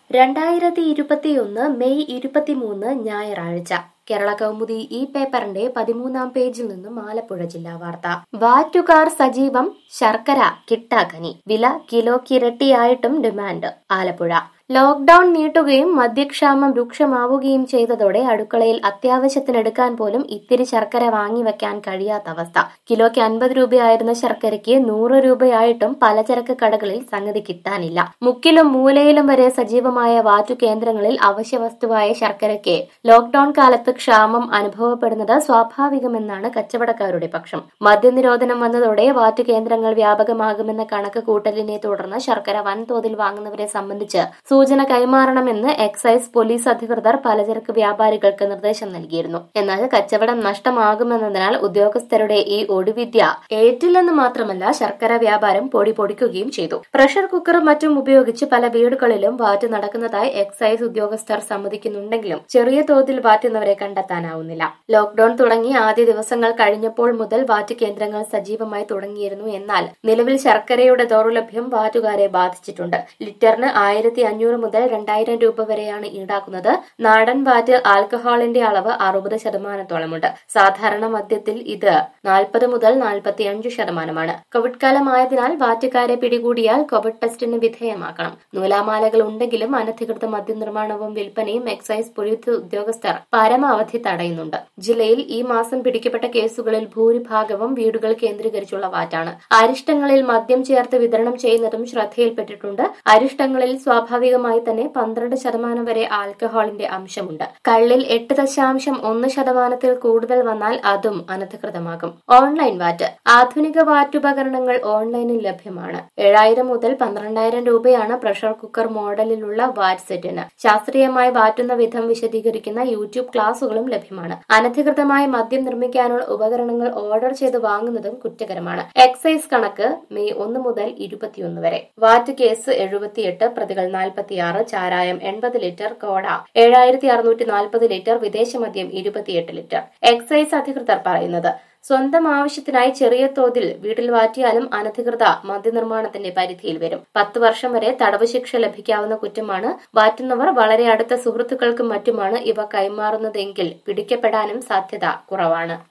രണ്ടായിരത്തി ഇരുപത്തിയൊന്ന് മെയ് ഇരുപത്തിമൂന്ന് ഞായറാഴ്ച കേരള കൗമുദി ഈ പേപ്പറിന്റെ പതിമൂന്നാം പേജിൽ നിന്നും ആലപ്പുഴ ജില്ലാ വാർത്ത വാറ്റുകാർ സജീവം ശർക്കര കിട്ടാക്കനി വില കിലോയ്ക്ക് ഇരട്ടിയായിട്ടും ഡിമാൻഡ് ആലപ്പുഴ ലോക്ഡൌൺ നീട്ടുകയും മദ്യക്ഷാമം രൂക്ഷമാവുകയും ചെയ്തതോടെ അടുക്കളയിൽ അത്യാവശ്യത്തിനെടുക്കാൻ പോലും ഇത്തിരി ശർക്കര വാങ്ങിവെക്കാൻ കഴിയാത്ത അവസ്ഥ കിലോയ്ക്ക് അൻപത് രൂപയായിരുന്ന ശർക്കരയ്ക്ക് നൂറ് രൂപയായിട്ടും പലചരക്ക് കടകളിൽ സംഗതി കിട്ടാനില്ല മുക്കിലും മൂലയിലും വരെ സജീവമായ വാറ്റു കേന്ദ്രങ്ങളിൽ അവശ്യവസ്തുവായ ശർക്കരയ്ക്ക് ലോക്ഡൌൺ കാലത്ത് ക്ഷാമം അനുഭവപ്പെടുന്നത് സ്വാഭാവികമെന്നാണ് കച്ചവടക്കാരുടെ പക്ഷം മദ്യനിരോധനം വന്നതോടെ വാറ്റു കേന്ദ്രങ്ങൾ വ്യാപകമാകുമെന്ന കണക്ക് കൂട്ടലിനെ തുടർന്ന് ശർക്കര വൻതോതിൽ വാങ്ങുന്നവരെ സംബന്ധിച്ച് സൂചന കൈമാറണമെന്ന് എക്സൈസ് പോലീസ് അധികൃതർ പലചരക്ക് വ്യാപാരികൾക്ക് നിർദ്ദേശം നൽകിയിരുന്നു എന്നാൽ കച്ചവടം നഷ്ടമാകുമെന്നതിനാൽ ഉദ്യോഗസ്ഥരുടെ ഈ ഒടുവിദ്യ ഏറ്റില്ലെന്ന് മാത്രമല്ല ശർക്കര വ്യാപാരം പൊടി പൊടിക്കുകയും ചെയ്തു പ്രഷർ കുക്കറും മറ്റും ഉപയോഗിച്ച് പല വീടുകളിലും വാറ്റ് നടക്കുന്നതായി എക്സൈസ് ഉദ്യോഗസ്ഥർ സമ്മതിക്കുന്നുണ്ടെങ്കിലും ചെറിയ തോതിൽ വാറ്റുന്നവരെ കണ്ടെത്താനാവുന്നില്ല ലോക്ഡൌൺ തുടങ്ങി ആദ്യ ദിവസങ്ങൾ കഴിഞ്ഞപ്പോൾ മുതൽ വാറ്റ് കേന്ദ്രങ്ങൾ സജീവമായി തുടങ്ങിയിരുന്നു എന്നാൽ നിലവിൽ ശർക്കരയുടെ ദൗർലഭ്യം വാറ്റുകാരെ ബാധിച്ചിട്ടുണ്ട് ലിറ്ററിന് ആയിരത്തി അഞ്ഞൂറ് മുതൽ രണ്ടായിരം രൂപ വരെയാണ് ഈടാക്കുന്നത് നാടൻ വാറ്റ് ആൽക്കഹോളിന്റെ അളവ് അറുപത് ശതമാനത്തോളമുണ്ട് സാധാരണ മദ്യത്തിൽ ഇത് നാൽപ്പത് മുതൽ നാൽപ്പത്തി അഞ്ച് ശതമാനമാണ് കോവിഡ് കാലമായതിനാൽ വാറ്റുകാരെ പിടികൂടിയാൽ കോവിഡ് ടെസ്റ്റിന് വിധേയമാക്കണം നൂലാമാലകൾ ഉണ്ടെങ്കിലും അനധികൃത മദ്യനിർമ്മാണവും വിൽപ്പനയും എക്സൈസ് പോലീസ് ഉദ്യോഗസ്ഥർ പരമാവധി തടയുന്നുണ്ട് ജില്ലയിൽ ഈ മാസം പിടിക്കപ്പെട്ട കേസുകളിൽ ഭൂരിഭാഗവും വീടുകൾ കേന്ദ്രീകരിച്ചുള്ള വാറ്റാണ് അരിഷ്ടങ്ങളിൽ മദ്യം ചേർത്ത് വിതരണം ചെയ്യുന്നതും ശ്രദ്ധയിൽപ്പെട്ടിട്ടുണ്ട് അരിഷ്ടങ്ങളിൽ സ്വാഭാവികമായി തന്നെ പന്ത്രണ്ട് ശതമാനം വരെ ആൽക്കഹോളിന്റെ അംശമുണ്ട് കള്ളിൽ എട്ട് ദശാംശം ഒന്ന് ശതമാനത്തിൽ കൂടുതൽ വന്നാൽ അതും അനധികൃതമാകും ഓൺലൈൻ വാറ്റ് ആധുനിക വാറ്റുപകരണങ്ങൾ ഓൺലൈനിൽ ലഭ്യമാണ് ഏഴായിരം മുതൽ പന്ത്രണ്ടായിരം രൂപയാണ് പ്രഷർ കുക്കർ മോഡലിലുള്ള വാറ്റ് സെറ്റിന് ശാസ്ത്രീയമായി വാറ്റുന്ന വിധം വിശദീകരിക്കുന്ന യൂട്യൂബ് ക്ലാസുകളും ലഭ്യമാണ് അനധികൃതമായി മദ്യം നിർമ്മിക്കാനുള്ള ഉപകരണങ്ങൾ ഓർഡർ ചെയ്ത് വാങ്ങുന്നതും കുറ്റകരമാണ് എക്സൈസ് കണക്ക് മെയ് ഒന്ന് മുതൽ ഇരുപത്തിയൊന്ന് വരെ വാറ്റ് കേസ് എഴുപത്തിയെട്ട് പ്രതികൾ നാൽപ്പത്തിയാറ് ചാരായം എൺപത് ലിറ്റർ കോട ഏഴായിരത്തി അറുന്നൂറ്റി നാൽപ്പത് ലിറ്റർ വിദേശമദ്യം ഇരുപത്തിയെട്ട് ലിറ്റർ എക്സൈസ് അധികൃതർ പറയുന്നത് സ്വന്തം ആവശ്യത്തിനായി ചെറിയ തോതിൽ വീട്ടിൽ വാറ്റിയാലും അനധികൃത മദ്യനിർമ്മാണത്തിന്റെ പരിധിയിൽ വരും പത്ത് വർഷം വരെ തടവ് ശിക്ഷ ലഭിക്കാവുന്ന കുറ്റമാണ് വാറ്റുന്നവർ വളരെ അടുത്ത സുഹൃത്തുക്കൾക്കും മറ്റുമാണ് ഇവ കൈമാറുന്നതെങ്കിൽ പിടിക്കപ്പെടാനും സാധ്യത കുറവാണ്